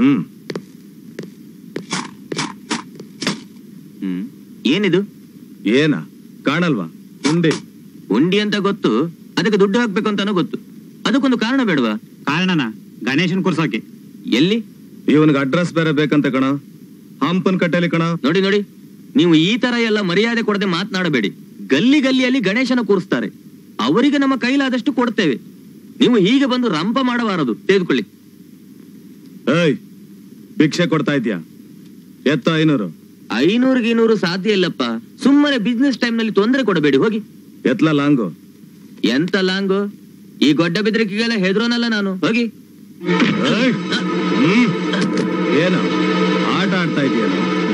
ಹ್ಮ್ ಹ್ಮ್ ಏನಿದು ಏನ ಕಾಣಲ್ವಾ ಉಂಡಿ ಉಂಡಿ ಅಂತ ಗೊತ್ತು ಅದಕ್ಕೆ ದುಡ್ಡು ಹಾಕ್ಬೇಕು ಅಂತಾನೂ ಗೊತ್ತು ಅದಕ್ಕೊಂದು ಕಾರಣ ಬೇಡವಾ ಕಾರಣನ ಗಣೇಶನ್ ಕುರ್ಸೋಕೆ ಎಲ್ಲಿ ಇವನ್ಗೆ ಅಡ್ರೆಸ್ ಬೇರೆ ಬೇಕಂತ ಕಣ ಹಂಪನ್ ಕಟ್ಟೆಲಿ ಕಣ ನೋಡಿ ನೋಡಿ ನೀವು ಈ ತರ ಎಲ್ಲ ಮರ್ಯಾದೆ ಕೊಡದೆ ಮಾತನಾಡಬೇಡಿ ಗಲ್ಲಿ ಗಲ್ಲಿಯಲ್ಲಿ ಗಣೇಶನ ಕೂರಿಸ್ತಾರೆ ಅವರಿಗೆ ನಮ್ಮ ಕೈಲಾದಷ್ಟು ಕೊಡ್ತೇವೆ ನೀವು ಹೀಗೆ ಬಂದು ರಂಪ ಮಾಡಬಾರದು ತೆಗೆದುಕೊಳ್ಳಿ ಏಯ್ ಭಿಕ್ಷೆ ಕೊಡ್ತಾ ಇದ್ಯಾ ಎತ್ತ ಐನೂರು ಐನೂರು ಗೀನೂರು ಸಾಧ್ಯ ಇಲ್ಲಪ್ಪ ಸುಮ್ಮನೆ ಬಿಸ್ನೆಸ್ ಟೈಮ್ ನಲ್ಲಿ ತೊಂದರೆ ಕೊಡಬೇಡಿ ಹೋಗಿ ಎತ್ಲ ಲಾಂಗು ಎಂತ ಲಾಂಗು ಈ ಗೊಡ್ಡ ಬೆದರಿಕೆಗೆಲ್ಲ ಹೆದ್ರೋನಲ್ಲ ನಾನು ಹೋಗಿ ಏಯ್! ಹ್ಮ್. ಏನು ಆಟ ಆಡ್ತಾ ಇದೆಯಲ್ಲ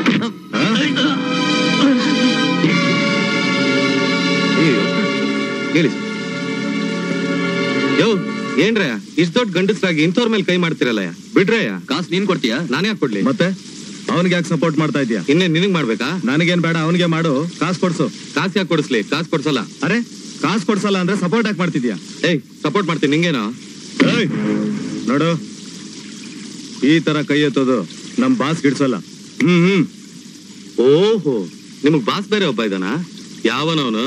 ಹೇಳಿ ಯೋ ಏನ್ರಯ್ಯ ಇಷ್ಟ ದೊಡ್ಡ ಗಂಡಸ್ರಾಗಿ ಇಂಥವ್ರ ಮೇಲೆ ಕೈ ಮಾಡ್ತಿರಲ್ಲ ಬಿಡ್ರಯ್ಯ ಕಾಸು ನೀನ್ ಕೊಡ್ತೀಯಾ ನಾನೇ ಯಾಕೆ ಕೊಡ್ಲಿ ಮತ್ತೆ ಅವನಿಗೆ ಯಾಕೆ ಸಪೋರ್ಟ್ ಮಾಡ್ತಾ ಇದೀಯಾ ಇನ್ನೇ ನಿನಗ್ ಮಾಡ್ಬೇಕಾ ನನಗೇನ್ ಬೇಡ ಅವನಿಗೆ ಮಾಡು ಕಾಸು ಕೊಡ್ಸು ಕಾಸ್ ಯಾಕೆ ಕೊಡಿಸ್ಲಿ ಕಾಸ್ ಕೊಡ್ಸಲ್ಲ ಅರೆ ಕಾಸು ಕೊಡ್ಸಲ್ಲ ಅಂದ್ರೆ ಸಪೋರ್ಟ್ ಯಾಕೆ ಮಾಡ್ತಿದ್ಯಾ ಏಯ್ ಸಪೋರ್ಟ್ ಮಾಡ್ತೀನಿ ನಿಂಗೇನೋ ಏಯ್! ನೋಡು ಈ ತರ ಕೈ ಎತ್ತೋದು ನಮ್ ಬಾಸ್ ಗಿಡ್ಸಲ್ಲ ಹ್ಮ್ ಹ್ಮ್ ಓಹೋ ನಿಮಗ್ ಬಾಸ್ ಬೇರೆ ಒಬ್ಬ ಇದಾನ ಯಾವನವನು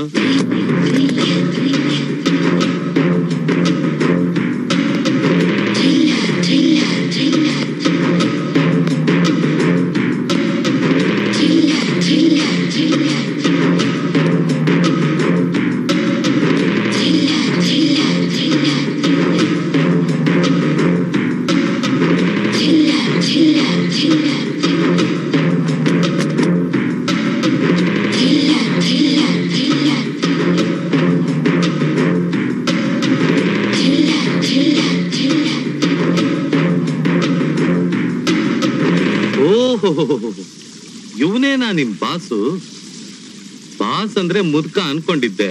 ಓಹೋ ಇವನೇನಾ ನಿಮ್ ಬಾಸು ಬಾಸ್ ಅಂದ್ರೆ ಮುದ್ಕ ಅನ್ಕೊಂಡಿದ್ದೆ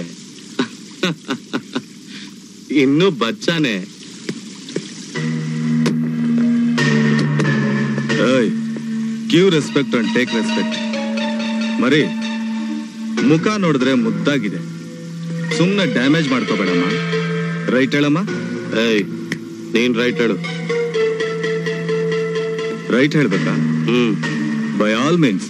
ಇನ್ನು ಬಚ್ಚಾನೆ ಏಯ್ give respect and take respect ಮರಿ ಮುಖ ನೋಡಿದ್ರೆ ಮುದ್ದಾಗಿದೆ ಸುಮ್ನೆ ಡ್ಯಾಮೇಜ್ ಮಾಡ್ಕೋಬೇಡಮ್ಮ ರೈಟ್ ಹೇಳಮ್ಮ ಏಯ್ ನೀನ್ ರೈಟ್ ಹೇಳು ರೈಟ್ ಹೇಳ್ಬೇಕಾ ಹ್ಮ್ ಬೈ ಆಲ್ ಮೀನ್ಸ್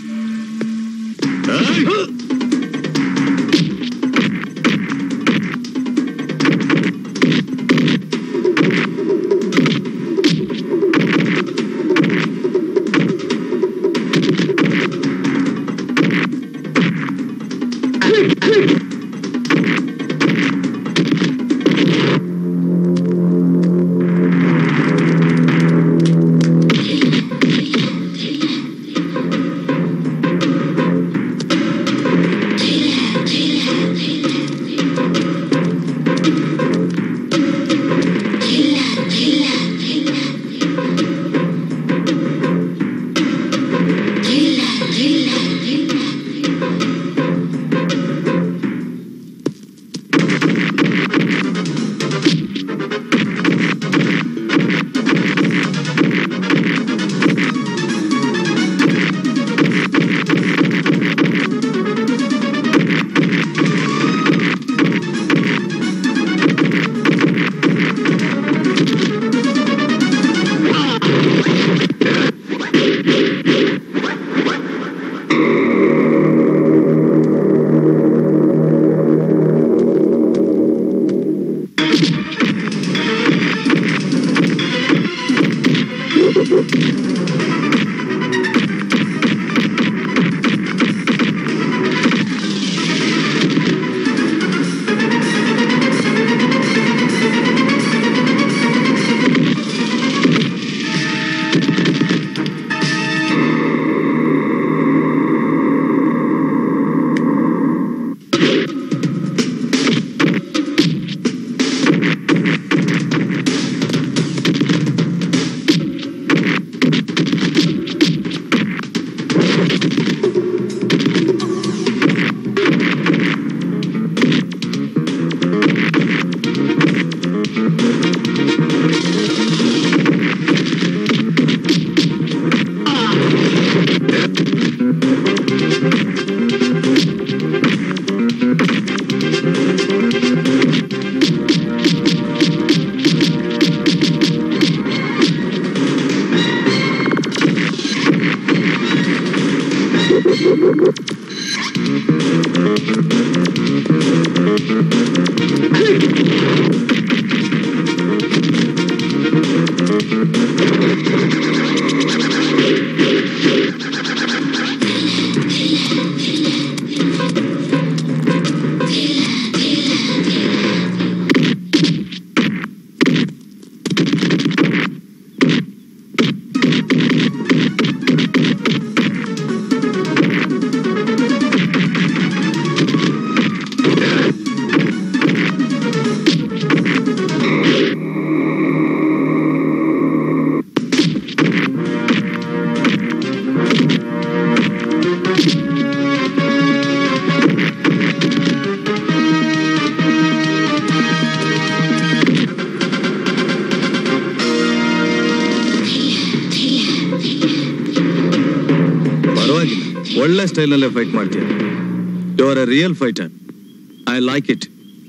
ಪರವಾಗಿಲ್ಲ ಒಳ್ಳೆ ಸ್ಟೈಲಲ್ಲೇ ಫೈಟ್ ಮಾಡ್ತೀಯ you are a real fighter I like it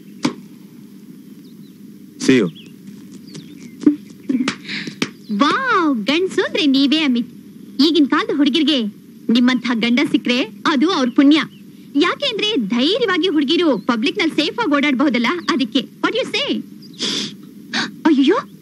see you wow ಗಂಡ್ಸು ಅಂದ್ರೆ ನೀವೇ ಅಮಿತ್ ಈಗಿನ ಕಾಲದ ಹುಡುಗಿರ್ಗೆ ನಿಮ್ಮಂಥ ಗಂಡ ಸಿಕ್ರೆ ಅದು ಅವ್ರ ಪುಣ್ಯ ಯಾಕೆ ಅಂದ್ರೆ ಧೈರ್ಯವಾಗಿ ಹುಡುಗಿರು ಪಬ್ಲಿಕ್ ನಲ್ಲಿ ಸೇಫ್ ಆಗಿ ಓಡಾಡಬಹುದಲ್ಲ ಅದಕ್ಕೆ ವಾಟ್ ಯು ಸೇ ಅಯ್ಯೋ